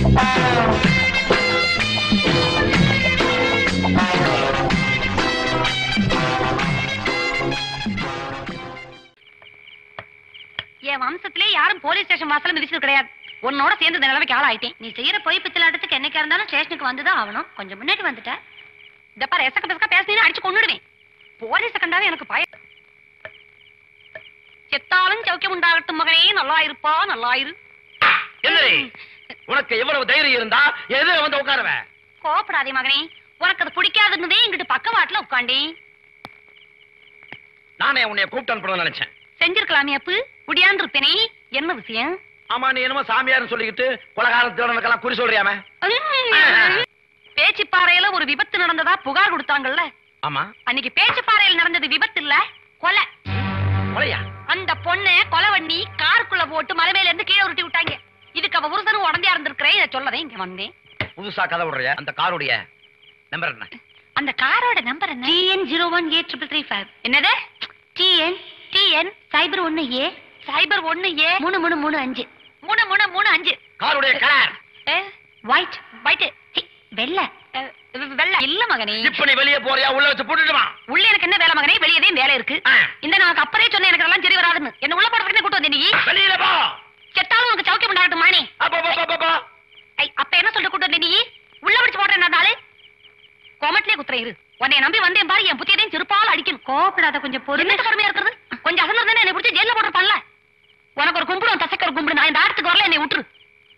என் வம்சத்திலே யாரும் police station வாசல்ல மிதிச்சது கிடையாது உன்னோட சேர்ந்து இந்த நிலைமைக்கு ஆள் ஆயிட்டேன் நீ செய்யற பொய் பித்தலாட்டத்துக்கு என்னைக்கா இருந்தாலும் ஸ்டேஷனுக்கு வந்துதான் ஆகணும் கொஞ்சம் முன்னாடி வந்துட்ட இந்த பாரு எசக்க பெசக்க பேசினீன்னு அடிச்சு கொண்டுடுவேன் போலீஸ கண்டாவே எனக்கு பயம் செத்தாலும் சௌக்கியம் உண்டாகட்டும் மகனே நல்லா இருப்பா நல்லா இரு என்னடி உனக்கு எவ்வளவு தைரியம் இருந்தா எது வந்து உட்காருவ கோபப்படாதே மகனே உனக்கு அது பிடிக்காதுன்னதே இங்கிட்டு பக்கவாட்டுல உட்காண்டேன் நானே உன்னை கூப்பிட்டு அனுப்பணும்னு நினைச்சேன் செஞ்சிருக்கலாமே அப்பு முடியாந்து இருப்பேனே என்ன விஷயம் ஆமா நீ என்னமோ சாமியார்னு சொல்லிக்கிட்டு கொலகாரம் திருடனுக்கெல்லாம் குறி சொல்றியாமே பேச்சிப்பாறையில ஒரு விபத்து நடந்ததா புகார் கொடுத்தாங்கல்ல ஆமா அன்னைக்கு பேச்சிப்பாறையில் நடந்தது விபத்து இல்ல கொலை கொலையா அந்த பொண்ணை கொலை பண்ணி காருக்குள்ள போட்டு மலை மேல இருந்து கீழே உருட்டி விட்டாங்க இதுக்கு அவ உருசனும் உடந்தையா இருந்திருக்கிறேன் இதை சொல்லவே இங்க வந்தேன் புதுசா கதை விடுறிய அந்த காருடைய நம்பர் என்ன அந்த காரோட நம்பர் என்ன TN zero one A triple three five என்னது டிஎன் டிஎன் சைபர் ஒன்னு ஏ சைபர் ஒன்னு ஏ மூணு மூணு மூணு அஞ்சு மூணு மூணு மூணு அஞ்சு காருடைய கலர் ஒயிட் ஒயிட் வெள்ளை அஹ், வெ- வெள்ளை இல்ல மகனே இப்ப நீ வெளியே போறியா உள்ள வச்சு போட்டுட்டுமா உள்ள எனக்கு என்ன வேலை மகனே வெளியதே வேலை இருக்கு ஆ. இந்த நான் அப்பறே சொன்னேன் எனக்கு அதெல்லாம் சரி வராதுன்னு என்ன உள்ள போடுறதுக்கு கூட்டு வந்தேன் நீ வெளியில போ செத்தாலும் உனக்கு சௌக்கியம் உண்டாகட்டும் மானே அப்ப போ, போ, போ, போ. ஐ, அப்ப என்ன சொல்லிட்டு கூட்டு வந்தேன் நீ உள்ள பிடிச்சு போடுறேன் நாளு கோமட்லயே குத்துறேன் இரு உன்னை நம்பி வந்தேன் பாரு என் புத்தியதையும் செருப்பால் அடிக்கணும் கோபப்படாத கொஞ்சம் பொறுமை பொறுமையா இருக்கிறது கொஞ்சம் அசல் இருந்தா என்னை பிடிச்சி ஜெயில போட்டிருப்பான்ல உனக்கு ஒரு கும்பிடும் தசைக்கு ஒரு கும்பிடு நான் இந்த ஆட்டத்துக்கு வரல என்னை விட்டுரு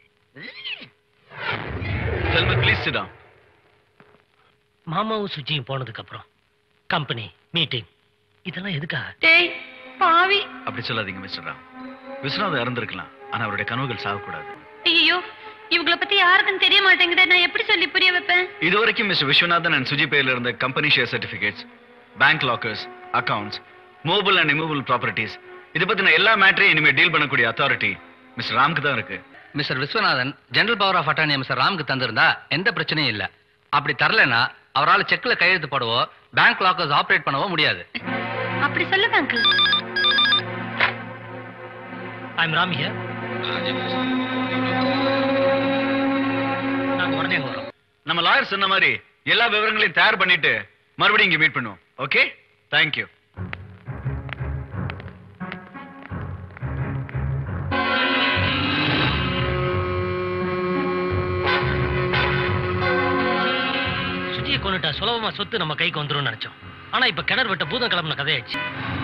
செல்வ ப்ளீஸ் சிடா மாமாவும் சுஜியும் போனதுக்கு அப்புறம் கம்பெனி மீட்டிங் இதெல்லாம் எதுக்கா டேய் பாவி அப்படி சொல்லாதீங்க மிஸ்டர் ராம் விஸ்வநாத் இறந்திருக்கலாம் ஆனா அவருடைய கனவுகள் சாகக்கூடாது ஐயோ இவங்கள பத்தி யாருக்கும் தெரிய மாட்டேங்குதே நான் எப்படி சொல்லி புரிய வைப்பேன் இதுவரைக்கும் மிஸ்டர் விஸ்வநாதன் அண்ட் சுஜி பேர்ல இருந்த company share certificates bank lockers accounts movable and immovable properties இதை பத்தின எல்லா மேட்டரையும் இனிமே டீல் பண்ணக்கூடிய அத்தாரிட்டி மிஸ்டர் ராம்க்கு தான் இருக்கு mister Viswanathan general power of attorney mister ராமுக்கு தந்திருந்தா எந்த பிரச்சனையும் இல்ல அப்படி தரலனா அவரால் செக்ல கையெழுத்து போடவோ பேங்க் லாக்கர்ஸ் ஆபரேட் பண்ணவோ முடியாது அப்படி சொல்லுங்க அங்கிள் ஐம் ராம் ஹியர் நாங்க உடனே அங்க வரோம் நம்ம லாயர் சொன்ன மாதிரி எல்லா விவரங்களையும் தயார் பண்ணிட்டு மறுபடியும் இங்க மீட் பண்ணுவோம் ஓகே தேங்க்யூ சுஜியை கொண்டுட்டா சுலபமா சொத்து நம்ம கைக்கு வந்துரும்னு நினைச்சோம் ஆனா இப்ப கிணறு விட்ட பூதம் கிளம்புன கதையாச்சு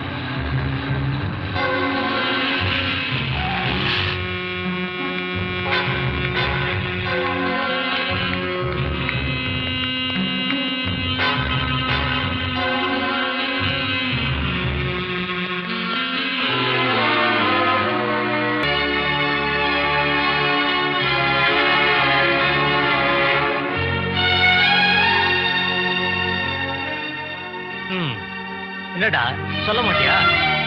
ம் என்னடா சொல்ல மாட்டியா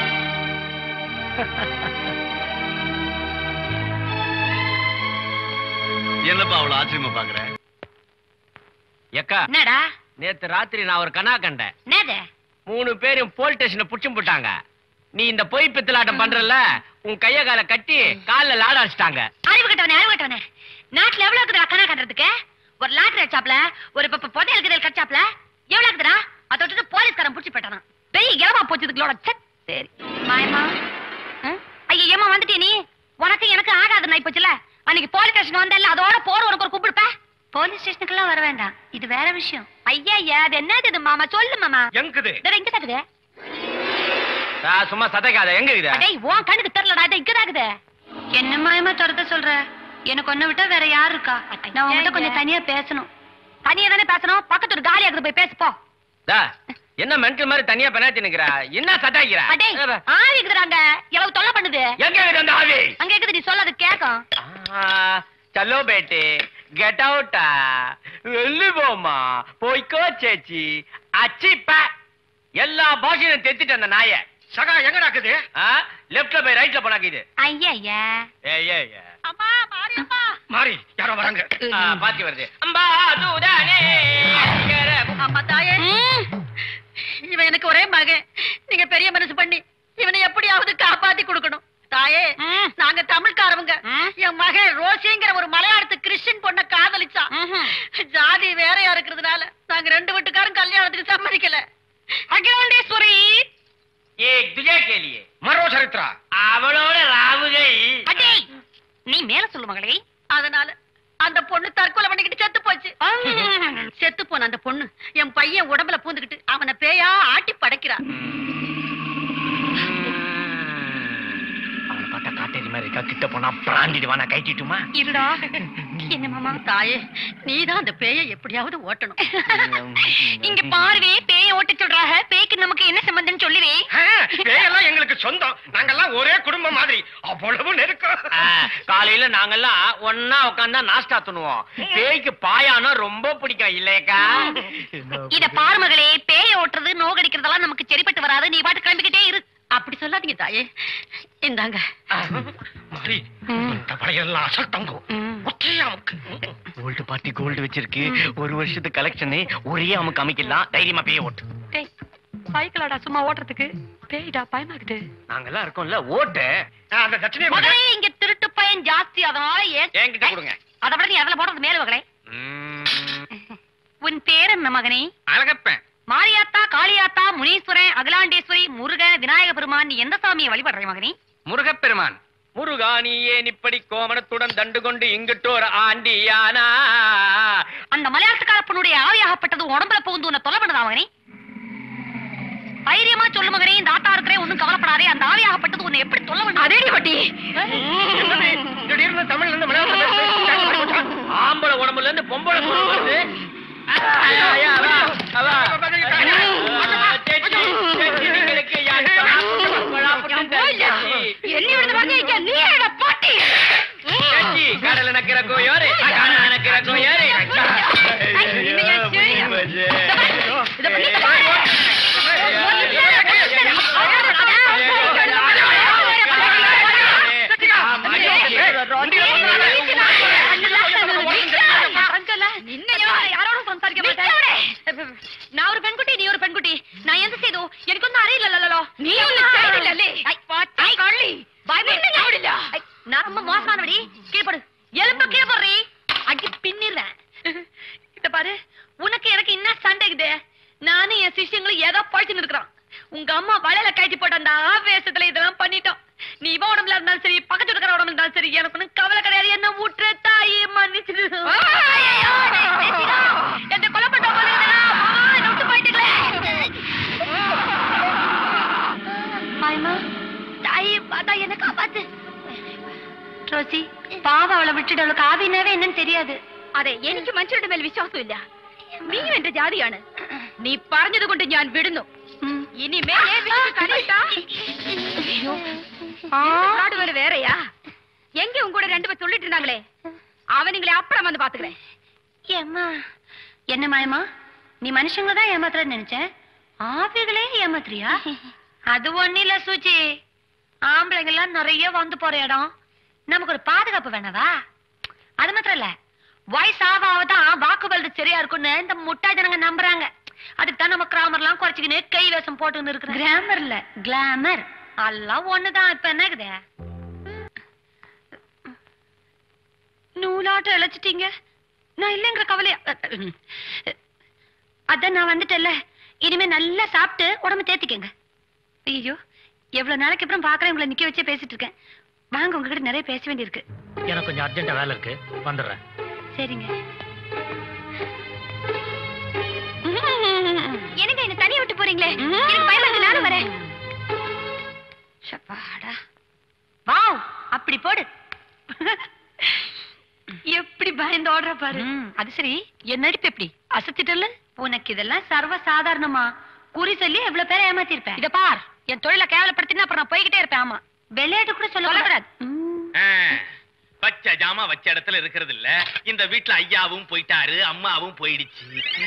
என்னப்பா அவ்வளவு ஆச்சரியமா பாக்குற எக்கா என்னடா நேத்து ராத்திரி நான் ஒரு கனா கண்டேன் என்னது மூணு பேரும் போலீஸ் ஸ்டேஷன்ல புடிச்சு போட்டாங்க நீ இந்த பொய் பித்தலாட்டம் பண்றல உன் கைய கால கட்டி கால்ல லாட அடிச்சிட்டாங்க அறிவு கட்டவனே அறிவு கட்டவனே நாட்டுல எவ்வளவு இருக்குது அக்கனா கட்டுறதுக்கு ஒரு லாட்டரி அடிச்சாப்ல ஒரு ப- புதையல் கிதையல் கடிச்சாப்ல எவ்வளவு இருக்குதுடா அதை விட்டுட்டு போலீஸ்காரன் புடிச்சு போட்டானா பெரிய இளவா போச்சு இதுகளோட சட் சரி மாயமா ஐயா ஏமா வந்துட்டே நீ உனக்கு எனக்கு ஆகாது நான் போச்சுல அன்னைக்கு போலீஸ் ஸ்டேஷன் வந்தல அதோட போற உனக்கு ஒரு கூப்பிடுப்ப போலீஸ் ஸ்டேஷனுக்குலாம் வர வேண்டாம் இது வேற விஷயம் ஐயா ஐயா அது என்னது இது மாமா சொல்லு மாமா எங்குது இதோ இங்க தாக்குது நான் சும்மா சதைக்காத எங்க இது டேய் உன் கண்ணுக்கு தெரியலடா இது இங்க தாக்குது என்ன மாயமா துரத்த சொல்ற எனக்கு ஒண்ணு விட்டா வேற யாரு இருக்கா நான் உன்கிட்ட கொஞ்சம் தனியா பேசணும் தனியா தானே பேசணும் பக்கத்து ஒரு காலி ஆகுது போய் பேசு போ டா, என்ன மென்டல் மாதிரி தனியா பெனாத்தி நிக்கிற என்ன சட்டாக்கிற அடே ஆவி இருக்குறாங்க எவ்வளவு தொல்லை பண்ணுது எங்க இருக்குது அந்த ஆவி அங்க இருக்குது நீ சொல்ல அது கேக்கும் ஆ, சலோ பேட்டி கெட் அவுட்டா வெள்ளி போமா போய்க்கோ சேச்சி அச்சிப்ப எல்லா பாஷையும் தெத்திட்டு அந்த நாய சகா எங்க நடக்குது லெஃப்ட்ல போய் ரைட்ல போனாக்குது ஐயா ஐயா ஏய் ஏய் ஏய். அம்மா மாரியம்மா மாறி யாரோ வராங்க ஆ, பாத்தி வருது அம்பா தூதானே அக்கறை அம்மா தாயே இவன் எனக்கு ஒரே மகன் நீங்க பெரிய மனசு பண்ணி இவனை எப்படியாவது காப்பாத்தி கொடுக்கணும் தாயே நாங்க தமிழ்காரவங்க என் மகன் ரோசிங்கிற ஒரு மலையாளத்து கிறிஸ்டின் பொண்ண இருக்கிறதுனால நாங்க ரெண்டு வீட்டுக்காரும் கல்யாணத்துக்கு சம்மதிக்கல அகிலாண்டேஸ்வரி ஏக் துஜே கேலியே மரோ சரித்ரா அவளோட ராவுகை அடே நீ மேல சொல்லு மகளே அதனால அந்த பொண்ணு தற்கொலை பண்ணிக்கிட்டு செத்து போச்சு செத்து போன அந்த பொண்ணு என் பையன் உடம்புல பூந்துக்கிட்டு அவனை பேயா ஆட்டி படைக்கிறான் அவனை பார்த்தா காட்டேரி மாதிரி இருக்கா கிட்ட போனா பிராண்டிடுவா நான் கைட்டிட்டுமா இருடா என்ன மாமா தாயே நீதான் அந்த பேயை எப்படியாவது ஓட்டணும் இங்க பாருவே பேய ஓட்ட சொல்றாக பேய்க்கு நமக்கு என்ன சம்பந்தம் சொல்லுவே பேயெல்லாம் எங்களுக்கு சொந்தம் நாங்கெல்லாம் ஒரே குடும்பம் மாதிரி அவ்வளவு நெருக்கம் ஆ, காலையில நாங்கெல்லாம் ஒன்னா உட்காந்தா நாஸ்டா துணுவோம் பேய்க்கு பாயானம் ரொம்ப பிடிக்கும் இல்லையக்கா இத பாரு மகளே பேய ஓட்டுறது நோகடிக்கிறதெல்லாம் நமக்கு சரிப்பட்டு வராது நீ பாட்டு கிளம்பிக்கிட்டே இரு அப்படி சொல்லாதீங்க தாயே இந்தாங்க மாறி இந்த பழையெல்லாம் அசல் தங்கம் ஒற்றையா அமுக்கு கோல்டு பார்ட்டி கோல்டு வச்சிருக்கு ஒரு வருஷத்து கலெக்ஷனு ஒரே அமுக்கு அமைக்கலாம் தைரியமா பேய ஓட்டு டேய் சைக்கிளாடா சும்மா ஓட்டுறதுக்கு பேய்டா பயமாக்குது நாங்கெல்லாம் இருக்கோம்ல ஓட்டு ஆ, அந்த தட்சணையை கொடு. மகளே இங்க திருட்டு பையன் ஜாஸ்தி அதனால ஏன் என்கிட்ட கொடுங்க அதை விட நீ அதுல போடுறது மேல மகளே உன் பேர் என்ன மகனே அழகப்பேன் மாரியாத்தா காளியாத்தா முனீஸ்வரன் அகிலாண்டேஸ்வரி முருகன் விநாயக பெருமான் நீ எந்த சாமியை வழிபடுற மகனே முருகப்பெருமான் முருகா நீ ஏன் இப்படி கோமணத்துடன் தண்டு கொண்டு இங்கிட்டோர் ஆண்டியானா அந்த மலையாளத்துக்கார பொண்ணுடைய ஆவியாகப்பட்டது உடம்புல புகுந்து உன்னை தொலை பண்ணுதா மகனே தைரியமா சொல்லு மகனே இந்த ஆத்தா இருக்கிறே ஒண்ணும் கவலைப்படாதே அந்த ஆவியாகப்பட்டது உன்னை எப்படி தொல்லை பண்ணு அதேடி வட்டி என்னது? திடீர்னு தமிழ்ல இருந்து மலையாளத்துல பேச ஆம்பளை உடம்புல இருந்து பொம்பளை குரல் வருது ஐயா, ஐயா, அவா, அவா. சேச்சி, சேச்சி, நீங்களுக்கு யார் பலாப்பழம் சேச்சி. எண்ணி விடுது பாக்க நீ என்னடா பாட்டி சேச்சி, கடலை நக்கிற கோயோரு கடலை நக்கிற கோயோரு இத பண்ணி பாரு. யாரோட சம்சாரிக்க மாட்டேன் நான் ஒரு பெண்குட்டி நீ ஒரு பெண்குட்டி நான் எந்த செய்தோ எனக்கு ஒன்னும் அறியில்லല്ലോ நீ ஒன்னும் செய்தில்லല്ലേ கள்ளி பயப்பட நான் ரொம்ப மோசமானவடி கீழ்படு எலும்பு கீழ்படுறி அடி பின்னிடுறேன் இத பாரு உனக்கு எனக்கு என்ன சண்டைக்குது நானும் என் சிஷ்யங்களும் ஏதோ பழிச்சுன்னு இருக்கிறோம் உங்க அம்மா வலையில கட்டி போட்ட அந்த ஆவேசத்துல இதெல்லாம் பண்ணிட்டோம் நீ இவன் உடம்புல இருந்தாலும் சரி பக்கத்து இருக்கிற உடம்புல இருந்தாலும் சரி எனக்கு ஒண்ணும் கவலை கிடையாது என்ன ஊற்று தாயி மன்னிச்சிடு என்ன கொலை பண்ண போறீங்களா என்ன விட்டு போயிட்டீங்களே மாயமா தாயி பார்த்தா என்ன காப்பாத்து ரோசி பாவ அவளை விட்டுட்டு அவளுக்கு ஆவினாவே என்னன்னு தெரியாது അതെ എനിക്ക് മനുഷ്യരുടെ മേൽ വിശ്വാസമില്ല നീ എന്റെ ജാതിയാണ് നീ പറഞ്ഞത് കൊണ്ട് ഞാൻ വിടുന്നു ഇനി മേലെ വീട്ടിൽ കടയിട്ടാ காடு வேற வேறயா எங்க உங்க கூட ரெண்டு பேர் சொல்லிட்டு இருந்தாங்களே அவனுங்களே அப்புறம் வந்து பாத்துக்கிறேன் ஏம்மா என்ன மாயமா நீ மனுஷங்கள தான் ஏமாத்துறன்னு நினைச்சேன் ஆவிகளே ஏமாத்துறியா அது ஒண்ணு இல்ல சூச்சி ஆம்பளைங்க எல்லாம் நிறைய வந்து போற இடம் நமக்கு ஒரு பாதுகாப்பு வேணவா அது மாத்திரம் இல்ல வயசு ஆக ஆகதான் வாக்குபலது சரியா இருக்கும்னு இந்த முட்டா ஜனங்க நம்புறாங்க அதுக்கு தான் நம்ம கிராமர்லாம் குறைச்சிக்கின்னு கை வேஷம் போட்டுன்னு இருக்கிறோம் கிராமர்ல கிளாமர் எல்லாம் ஒண்ணுதான் இப்ப என்னக்குது நூலாட்டம் இழைச்சிட்டீங்க நான் இல்லைங்கிற கவலை அதான் நான் வந்துட்டேன்ல இனிமே நல்லா சாப்பிட்டு உடம்பு தேத்திக்கங்க ஐயோ எவ்வளவு நாளைக்கு அப்புறம் பாக்குறேன் உங்களை நிக்க வச்சே பேசிட்டு இருக்கேன் வாங்க உங்ககிட்ட நிறைய பேச வேண்டியிருக்கு எனக்கு கொஞ்சம் அர்ஜென்ட்டா வேலை இருக்கு வந்துடுறேன் சரிங்க என்னங்க என்ன தனியா விட்டு போறீங்களே எனக்கு பயமா இருக்கு நானும் வரேன் ஷப்பாடா வாவ் அப்படி போடு எப்படி பயந்து ஓடுற பாரு அது சரி என் நடிப்பு எப்படி அசத்திட்டல உனக்கு இதெல்லாம் சர்வ சாதாரணமா குறி சொல்லி எவ்வளவு பேரை ஏமாத்திருப்பேன் இத பார் என் தொழில கேவலப்படுத்தினா அப்புறம் நான் போய்கிட்டே இருப்பேன் ஆமா விளையாட்டு கூட சொல்லக்கூடாது வச்ச ஜாமா வச்ச இடத்துல இருக்கிறது இல்ல இந்த வீட்ல ஐயாவும் போயிட்டாரு அம்மாவும் போயிடுச்சு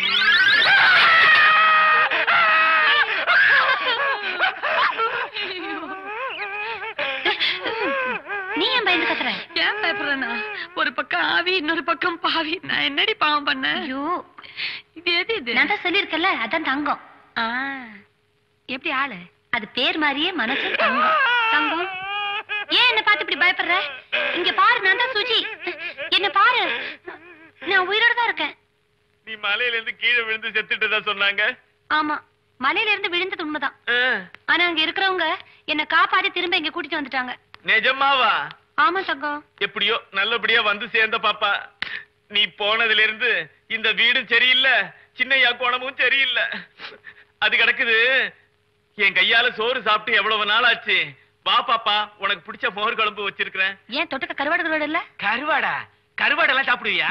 நீ ஏன் பயந்து கத்துற ஏன் பயப்படுறேன்னா ஒரு பக்கம் ஆவி இன்னொரு பக்கம் பாவி நான் என்னடி பாவம் பண்ண ஐயோ இது எது இது நான் தான் சொல்லிருக்கல அதான் தங்கம் எப்படி ஆளு அது பேர் மாதிரியே மனசு தங்கம் தங்கம் ஏன் என்ன பார்த்து இப்படி பயப்படுற இங்க பாரு நான் தான் சுஜி என்ன பாரு நான் உயிரோட தான் இருக்கேன் நீ மலையில இருந்து கீழே விழுந்து செத்துட்டதா சொன்னாங்க ஆமா மலையில இருந்து விழுந்தது உண்மைதான் ஆ, ஆனா அங்க இருக்கிறவங்க என்ன காப்பாத்தி திரும்ப இங்க கூட்டிட்டு வந்துட்டாங்க நிஜமாவா ஆமா தங்கம் எப்படியோ நல்லபடியா வந்து சேர்ந்த பாப்பா நீ போனதுல இருந்து இந்த வீடும் சரியில்லை சின்னையா கோணமும் சரியில்லை அது கிடக்குது என் கையால சோறு சாப்பிட்டு எவ்வளவு நாள் ஆச்சு வா பாப்பா உனக்கு பிடிச்ச மோர் குழம்பு வச்சிருக்கிறேன் ஏன் தொட்டுக்க கருவாடு கருவாடு இல்ல கருவாடா கருவாடெல்லாம் சாப்பிடுவியா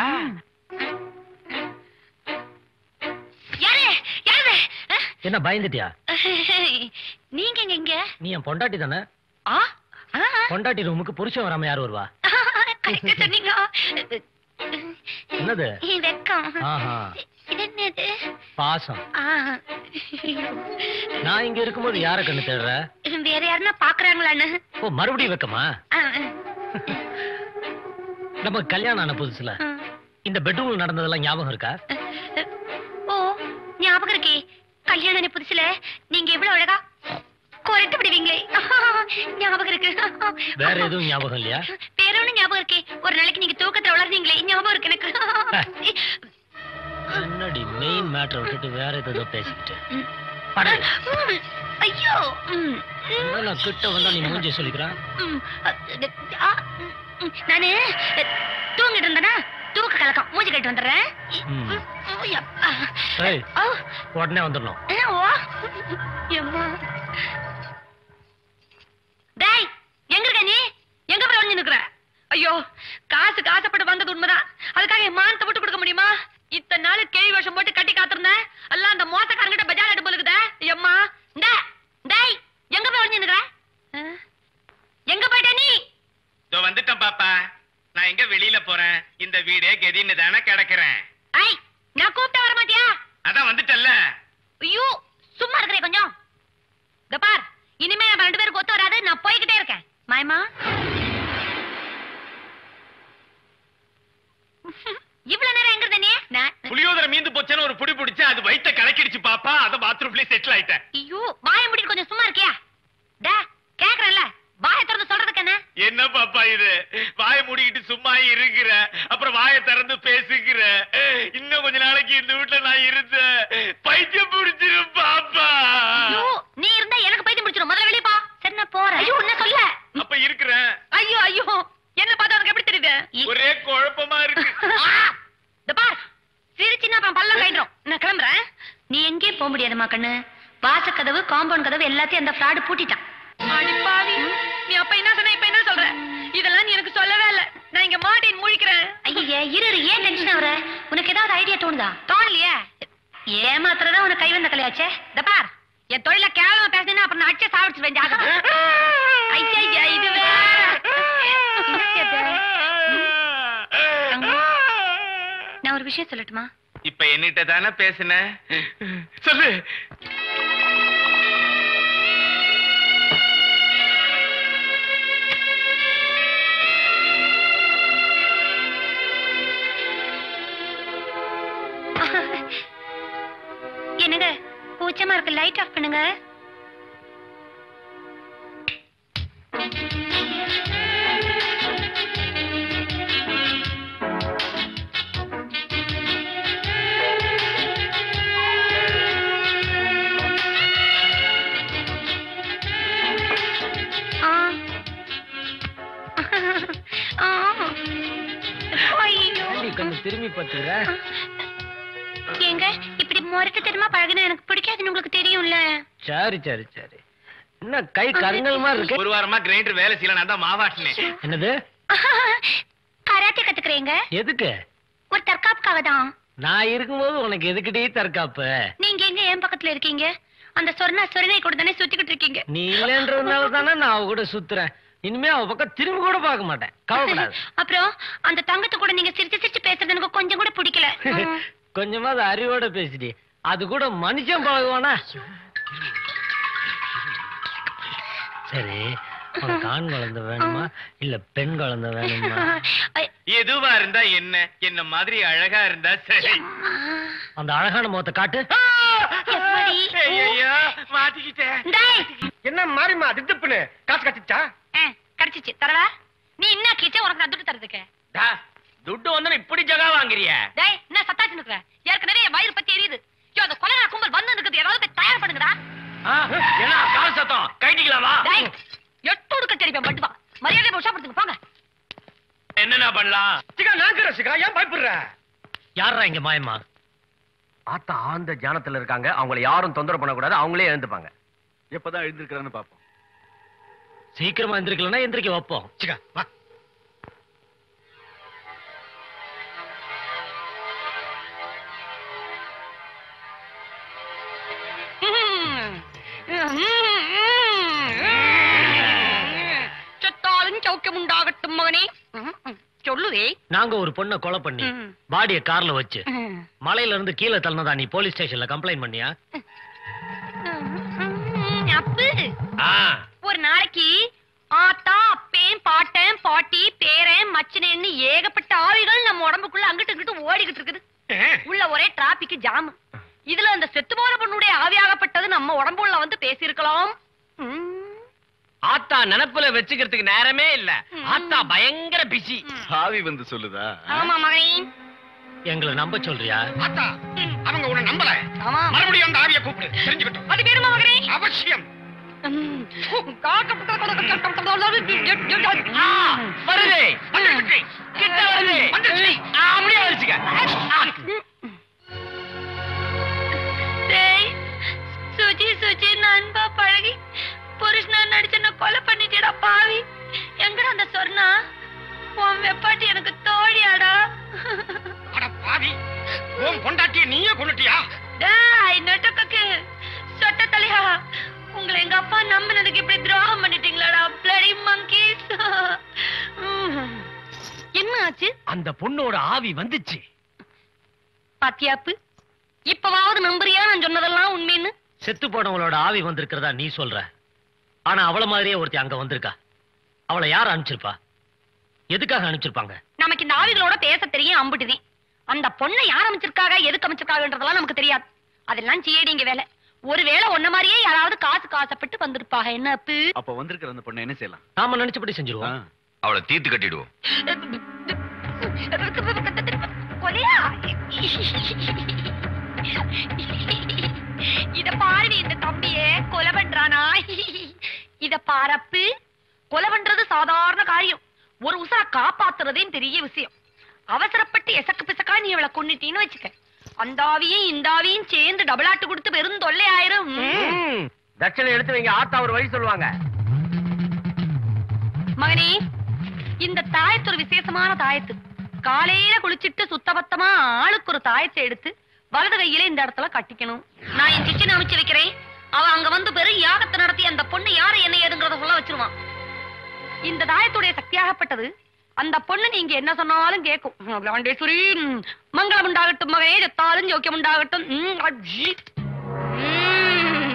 யாரு யாரு அஹ், என்ன பயந்துட்டியா நீங்க எங்க இங்க நீ என் பொண்டாட்டி தானே ஆ ஆ, பொண்டாட்டி ரூமுக்கு புருஷன் வராம யார் வருவா correct ஆ சொன்னீங்க என்னது? இது வெக்கம் ஆஹா இது என்னது பாசம் ஆ. நான் இங்க இருக்கும்போது யார கண்ணு தேடுற வேற யாருன்னா பாக்குறாங்களான்னு ஓ மறுபடியும் வைக்கமா ஆ, நம்ம கல்யாணம் ஆன புதுசுல ஆ. இந்த பெட்ரூம்ல நடந்ததெல்லாம் ஞாபகம் இருக்கா ஓ ஞாபகம் இருக்கே கல்யாணம் புதுசுல நீங்க எவ்வளவு அழகா கொரட்டு விடுவீங்களே ஞாபகம் இருக்கு வேற எதுவும் ஞாபகம் இல்லையா வேற ஒண்ணு ஞாபகம் இருக்கே ஒரு நாளைக்கு நீங்க தூக்கத்துல வளர்ந்தீங்களே ஞாபகம் இருக்கு எனக்கு என்னடி மெயின் மேட்டரை விட்டுட்டு வேற ஏதோ பேசிக்கிட்டு ம். படு. ம், ஐயோ ம், என்ன நான் கிட்ட வந்தா நீ மூஞ்சி சொல்லிக்கிறான் ம், அ, ஆ, ம், ம், நானு அ, தூங்கிட்டு இருந்தேனா தூக்க கலக்கம் மூஞ்சி கட்டு வந்துடுறேன் ம். ம், ம், அப்பா. ஏய். ஆ, உடனே வந்துடணும் ஆ, ஓ எம்மா டேய் எங்க இருக்க நீ எங்க போய் ஒளிஞ்சு நிக்கிற ஐயோ காசு காசப்பட்டு வந்தது உண்மைதான் அதுக்காக என் மானத்தை விட்டு கொடுக்க முடியுமா இத்தனை நாள் கேள்வி வருஷம் போட்டு கட்டி காத்திருந்தேன் எல்லாம் அந்த மோசக்காரங்கிட்ட பஜார் அடி போலுக்குதே எம்மா இந்த டேய் எங்க போய் ஒளிஞ்சு நிக்கிற ஆ? எங்க போயிட்ட நீ இதோ வந்துட்டேன் பாப்பா நான் எங்க வெளியில போறேன் இந்த வீடே கெதின்னு தானே கிடக்குறேன் ஐ நான் கூப்பிட்ட வர மாட்டியா அதான் வந்துட்டல்ல ஐயோ சும்மா இருக்கிறே கொஞ்சம் இந்த பார் இனிமே நம்ம ரெண்டு பேருக்கு ஒத்து வராது நான் போய்கிட்டே இருக்கேன் மாயமா இவ்வளவு நேரம் எங்க இருந்த நீ நான் புளியோதரை மீந்து போச்சுன்னு ஒரு புடி பிடிச்சு அது வயித்த கலக்கிடுச்சு பாப்பா அத பாத்ரூம்லயே செட்டில் ஆயிட்டேன் ஐயோ வாய முடிட்டு கொஞ்சம் சும்மா இருக்கியா டா கேக்குறேன்ல வாயை திறந்து சொல்றதுக்கு என்ன என்ன பாப்பா இது வாயை மூடிக்கிட்டு சும்மா இருக்கிற அப்புறம் வாயை திறந்து பேசுகிற இன்னும் கொஞ்ச நாளைக்கு இந்த வீட்டுல நான் இருந்தேன் பைத்தியம் பிடிச்சிரும் பாப்பா ஐயோ நீ இருந்தா எனக்கு பைத்தியம் பிடிச்சிரும் முதல்ல வெளிய போ சரி நான் போறேன் ஐயோ என்ன சொல்ல அப்ப இருக்கிறேன் ஐயோ ஐயோ என்ன பார்த்தா உனக்கு எப்படி தெரியுது ஒரே குழப்பமா இருக்கு ஆ! இந்த பார் சிரிச்சுன்னா அப்புறம் பல்ல கைடுறோம் நான் கிளம்புறேன் நீ எங்கேயும் போக முடியாதுமா கண்ணு வாசக்கதவு காம்பவுண்ட் கதவு எல்லாத்தையும் அந்த ஃப்ராடு பூட்டிட்டான் அடி பாவி நீ அப்ப என்ன சொன்ன இப்ப என்ன சொல்ற இதெல்லாம் நீ எனக்கு சொல்லவே இல்ல நான் இங்க மாட்டேன் முழிக்கிறேன் ஐயா இரு இரு, ஏன் டென்ஷன் ஆகுற உனக்கு ஏதாவது ஐடியா தோணுதா தோணலையே ஏமாத்துறதா உனக்கு கை வந்த கலையாச்சே இந்த பார் என் தொழில கேவலமா பேசினா அப்புறம் நான் அடிச்சே சாவிச்சு வேண்டிய ஐயா இது வேற நான் ஒரு விஷயம் சொல்லட்டுமா இப்ப என்னிட்ட தானே பேசுன சொல்லு என்னங்க கூச்சமா இருக்கு லைட் ஆஃப் பண்ணுங்க ஆ. ஆ. ஐயோ. ஏண்டி கண்ணு திரும்பி பாத்துக்கிற ஏங்க இப்படி முரட்டு தெரியுமா பழகினா எனக்கு பிடிக்காதுன்னு உங்களுக்கு தெரியும்ல சரி சரி சரி என்ன கை கருங்கல் மாதிரி இருக்கு ஒரு வாரமா கிரைண்டர் வேலை செய்யல நான் தான் மாவாட்டினேன் என்னது கராத்தே கத்துக்கிறேங்க எதுக்கு ஒரு தற்காப்புக்காக தான் நான் இருக்கும்போது உனக்கு எதுக்குடி தற்காப்பு நீங்க எங்க என் பக்கத்துல இருக்கீங்க அந்த சொர்ணா சொரணை கூட தானே சுத்திக்கிட்டு இருக்கீங்க நீ இல்லைன்றதுனால தானே நான் அவ கூட சுத்துறேன் இனிமே அவ பக்கம் திரும்பி கூட பார்க்க மாட்டேன் கவலைப்படாது அப்புறம் அந்த தங்கத்து கூட நீங்க சிரிச்சு சிரிச்சு பேசுறது எனக்கு கொஞ்சம் கூட பிடிக்கல ம். கொஞ்சமாவது அறிவோட பேசிடி அது கூட மனுஷன் பழகுவானா சரி உனக்கு ஆண் குழந்தை வேணுமா இல்ல பெண் குழந்தை வேணுமா ஐ, எதுவா இருந்தா என்ன என்ன மாதிரி அழகா இருந்தா சரி அம்மா. அந்த அழகான முகத்தை காட்டு எப்படி? ஐயையோ, மாட்டிக்கிட்டேன் டேய், என்ன மாறிமா திட்டுப்புன்னு காசு கட்டிச்சா ஆ, கிடைச்சிச்சு தரவா நீ என்ன கீச்ச உனக்கு நான் துட்டு தரதுக்கு டா, துட்டு வந்து இப்படி ஜகா வாங்குறிய டேய் என்ன சத்தாச்சு நிக்கிற ஏற்கனவே என் வயிறு பத்தி எரியுது ஐயோ அந்த கொலகா கும்பல் வந்து இருக்குது ஏதாவது போய் தயார் பண்ணுங்கடா என்ன கால் சத்தம் கைட்டிக்கலாமா டேய் எட்டோடு கட்டி அடிப்பேன் மட்டும் வா மரியாதை உஷாப்படுத்துங்க போங்க என்னென்ன பண்ணலாம் சிகா நாங்கிற சிகா ஏன் பயப்படுற யாரா இங்க மாயம்மா ஆத்தா ஆந்த ஜானத்துல இருக்காங்க அவங்கள யாரும் தொந்தரவு பண்ணக்கூடாது அவங்களே எழுந்துப்பாங்க எப்பதான் எழுந்திருக்கிறான்னு பாப்போம் சீக்கிரமா எந்திரிக்கலன்னா எந்திரிக்க வைப்போம் சிகா வா செத்தாலும் சௌக்கியம் உண்டாகட்டும் மகனே சொல்லுவே நாங்க ஒரு பொண்ணை கொலை பண்ணி பாடிய கார்ல வச்சு மலையில இருந்து கீழே தள்ளனதா நீ போலீஸ் ஸ்டேஷன்ல கம்ப்ளைண்ட் பண்ணியா அப்பு ஆ, ஒரு நாளைக்கு ஆத்தா அப்பேன் பாட்டன் பாட்டி பேரன் மச்சனேன்னு ஏகப்பட்ட ஆவிகள் நம்ம உடம்புக்குள்ள அங்கிட்டு இங்கிட்டு ஓடிக்கிட்டு இருக்குது உள்ள ஒரே டிராபிக் ஜாம் இதுல அந்த செத்து போன பொண்ணுடைய ஆவியாகப்பட்டது நம்ம உடம்புள்ள வந்து பேசியிருக்கலாம் ம். ஆத்தா நினப்புல வச்சுக்கிறதுக்கு நேரமே இல்ல ஆத்தா பயங்கர பிஸி ஆவி வந்து சொல்லுதா ஆமா மகனே எங்களை நம்ப சொல்றியா ஆத்தா அவங்க உன்னை நம்பல ஆமா மறுபடியும் அந்த ஆவிய கூப்பிடு தெரிஞ்சுக்கிட்டோம் அது பேருமா மகனே அவசியம் ம். ஆ, வருது வந்துருச்சு. கிட்ட வருது வந்துருச்சு. ஆ, அப்படியே வந்துச்சுங்க டேய், சுஜி சுஜி நண்பா பழகி புருஷனா நடிச்சன கொலை பண்ணிட்டேடா பாவி எங்கடா அந்த சொர்ணா உன் வெப்பாட்டி எனக்கு தோழியாடா அட பாவி உன் பொண்டாட்டிய நீயே கொண்டுட்டியா டேய் நெட்டக்கக்கு சொட்ட தலையா உங்களை எங்க அப்பா நம்பினதுக்கு இப்படி துரோகம் பண்ணிட்டீங்களாடா பிளடி monkeys என்ன ஆச்சு அந்த பொண்ணோட ஆவி வந்துச்சு பாத்தியாப்பு இப்பவாவது நம்புறியா நான் சொன்னதெல்லாம் உண்மைன்னு செத்து போனவங்களோட ஆவி வந்திருக்கிறதா நீ சொல்ற ஆனா அவள மாதிரியே ஒருத்தி அங்க வந்திருக்கா அவளை யார் அனுப்பிச்சிருப்பா எதுக்காக அனுப்பிச்சிருப்பாங்க நமக்கு இந்த ஆவிகளோட பேச தெரியும் அம்புட்டுதேன் அந்த பொண்ணை யார் அமைச்சிருக்காங்க எதுக்கு அமைச்சிருக்காங்கன்றதெல்லாம் நமக்கு தெரியாது அதெல்லாம் சிஏடிங்க வேலை ஒருவேளை ஒன்ன மாதிரியே யாராவது காசு காசப்பட்டு வந்திருப்பாங்க என்ன அப்பு அப்ப வந்திருக்கிற அந்த பொண்ணை என்ன செய்யலாம் நாம நினைச்சபடி செஞ்சிருவோம் ஆ. அவளை தீர்த்து கட்டிடுவோம் கொலையா இத பாரு இந்த தம்பியே கொலை பண்றானா இத பாரப்பு கொலை பண்றது சாதாரண காரியம் ஒரு உசர காப்பாத்துறதே பெரிய விஷயம் அவசரப்பட்டு எசக்கு பிசக்கா நீ அவளை கொன்னுட்டீன்னு வச்சுக்க அந்த ஆவியும் இந்த ஆவியும் சேர்ந்து டபுள் ஆட்டு கொடுத்து வெறும் தொல்லை ஆயிரும் ம். தட்சணை எடுத்து வைங்க ஆத்தா ஒரு வழி சொல்லுவாங்க மகனே இந்த தாயத்து ஒரு விசேஷமான தாயத்து காலையில குளிச்சிட்டு சுத்தபத்தமா ஆளுக்கு ஒரு தாயத்தை எடுத்து வலது கையில இந்த இடத்துல கட்டிக்கணும் நான் என் சிச்சனை அமைச்சு வைக்கிறேன் அவ அங்க வந்து பெரும் யாகத்தை நடத்தி அந்த பொண்ணு யாரு என்ன ஏதுங்கிறத சொல்ல வச்சிருவான் இந்த தாயத்துடைய சக்தியாகப்பட்டது அந்த பொண்ணு நீங்க என்ன சொன்னாலும் கேட்கும் பிளாண்டேஸ்வரி ம், மங்களம் உண்டாகட்டும் மகனே செத்தாலும் ஜோக்கியம் உண்டாகட்டும் ம், அஜி. ம்.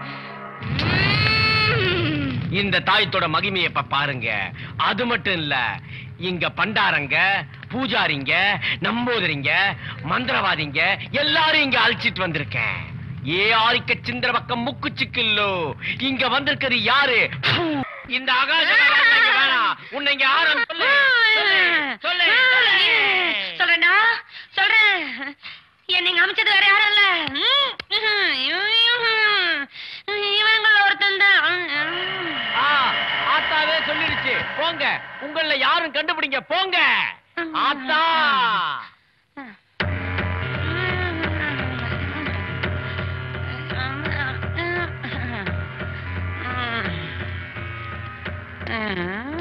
ம். இந்த தாயத்தோட மகிமையை இப்ப பாருங்க அது மட்டும் இல்ல இங்க பண்டாரங்க பூஜாரிங்க நம்போதரிங்க மந்திரவாதிங்க எல்லாரும் இங்க அழைச்சிட்டு வந்திருக்கேன் ஏ ஆரிக்க சிந்திர பக்கம் முக்கு சிக்கில்லோ இங்க வந்திருக்கிறது யாரு பூ. இந்த ஆகாச வேணாம் உன்னை இங்க ஆரம் சொல்லு சொல்லு, சொல்லு சொல்லு. சொல்றேன்டா சொல்றேன் என்ன இங்க அமைச்சது வேற யாரும் இல்ல இவங்கள ஒருத்தன் தான் ஆ, ஆத்தாவே சொல்லிடுச்சு போங்க உங்கள யாரும் கண்டுபிடிங்க போங்க ஆத்தா Mm-hmm.